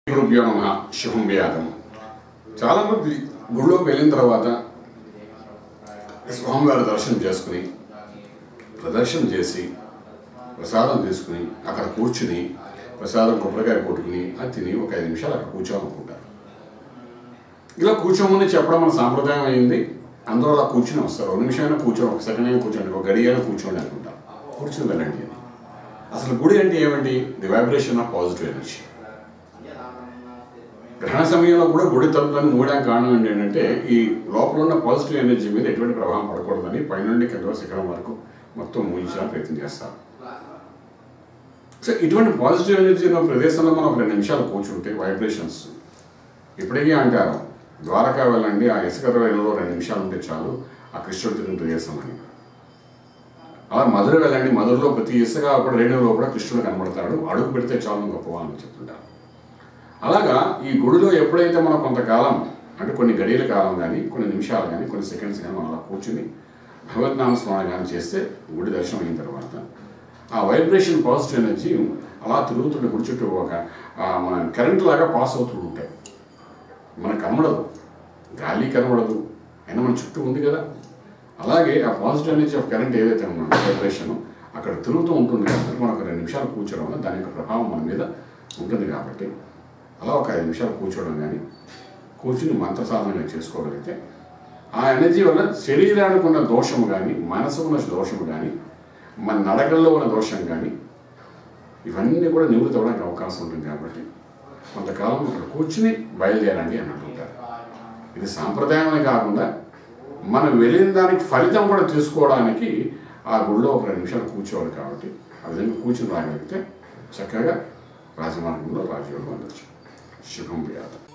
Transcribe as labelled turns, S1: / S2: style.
S1: గురుభ్యో నమ శుభం వ్యాధం చాలామంది గుళ్ళోకి వెళ్ళిన తర్వాత స్వామివారి దర్శనం చేసుకుని ప్రదర్శన చేసి ప్రసాదం తీసుకుని అక్కడ కూర్చుని ప్రసాదం కొబ్బరికాయ కొట్టుకుని అది తిని ఒక ఐదు నిమిషాలు అక్కడ కూర్చోవాలనుకుంటారు ఇలా కూర్చోమని చెప్పడం మన సాంప్రదాయం అయింది అందరూ అలా కూర్చుని వస్తారు ఒక నిమిషమైనా కూర్చోండి ఒక సెకండ్ అయినా కూర్చోండి ఒక గడి అయినా కూర్చోండి అనుకుంటారు కూర్చుని వెళ్ళండి అని అసలు గుడి అంటే ఏమిటి the vibration of positive energy గ్రహణ సమయంలో కూడా గుడి తలుపులను మూడడానికి కారణం ఏంటంటే ఈ లోపల ఉన్న పాజిటివ్ ఎనర్జీ మీద ఎటువంటి ప్రభావం పడకూడదని పైనుండి కింద శిఖరం వరకు మొత్తం మూయించడానికి ప్రయత్నం చేస్తారు సో ఇటువంటి పాజిటివ్ ఎనర్జీ ఉన్న ప్రదేశంలో మనం ఒక రెండు నిమిషాలు కూర్చుంటే వైబ్రేషన్స్ ఇప్పటికీ అంటారు ద్వారకా వెళ్ళండి ఆ ఇసుక రైలులో రెండు నిమిషాలు ఉంటే చాలు ఆ కృష్ణుడు తిరిగిన ప్రదేశం అని అలా మధుర వెళ్ళండి మధురలో ప్రతి ఇసుక కూడా రేణులో కూడా కృష్ణుడు కనబడతాడు అడుగు పెడితే చాలు గొప్పవా అని చెప్తుంటారు అలాగా ఈ గుడిలో ఎప్పుడైతే మనం కొంతకాలం అంటే కొన్ని గడియల కాలం కానీ కొన్ని నిమిషాలు కానీ కొన్ని సెకండ్స్ కానీ మనం అలా కూర్చుని భగవద్నామ స్మరణ కానీ చేస్తే గుడి దర్శనం అయిన తర్వాత ఆ వైబ్రేషన్ పాజిటివ్ ఎనర్జీ అలా తిరుగుతుండే గుడి చుట్టూ ఒక ఆ, మన కరెంట్ లాగా పాస్ అవుతూ ఉంటాయి మనకు కనబడదు గాలి కనబడదు అయినా మన చుట్టూ ఉంది కదా అలాగే ఆ పాజిటివ్ ఎనర్జీ ఆఫ్ కరెంట్ ఏదైతే ఉందో వైబ్రేషన్ అక్కడ తిరుగుతూ ఉంటుంది కాబట్టి మనం ఒక రెండు నిమిషాలు కూర్చోవడం వల్ల దాని యొక్క ప్రభావం మన మీద ఉంటుంది కాబట్టి అలా ఒక ఐదు నిమిషాలు కూర్చోవడం కానీ కూర్చుని మంత్ర సాధన చేసుకోగలిగితే ఆ ఎనర్జీ వల్ల శరీరానికి ఉన్న దోషము కానీ మనసుకు ఉన్న దోషము కానీ మన నడకల్లో ఉన్న దోషం కానీ ఇవన్నీ కూడా నివృత్తి అవ్వడానికి అవకాశం ఉంటుంది కాబట్టి కొంతకాలం అక్కడ కూర్చుని బయలుదేరండి అని అంటుంటారు ఇది సాంప్రదాయమే కాకుండా మనం వెళ్ళిన దానికి ఫలితం కూడా తీసుకోవడానికి ఆ గుళ్ళో ఒక రెండు నిమిషాలు కూర్చోవాలి కాబట్టి ఆ విధంగా కూర్చుని రాగలిగితే చక్కగా రాజమార్గంలో రాజయోగం అందచ్చు శుభం వ్యాధం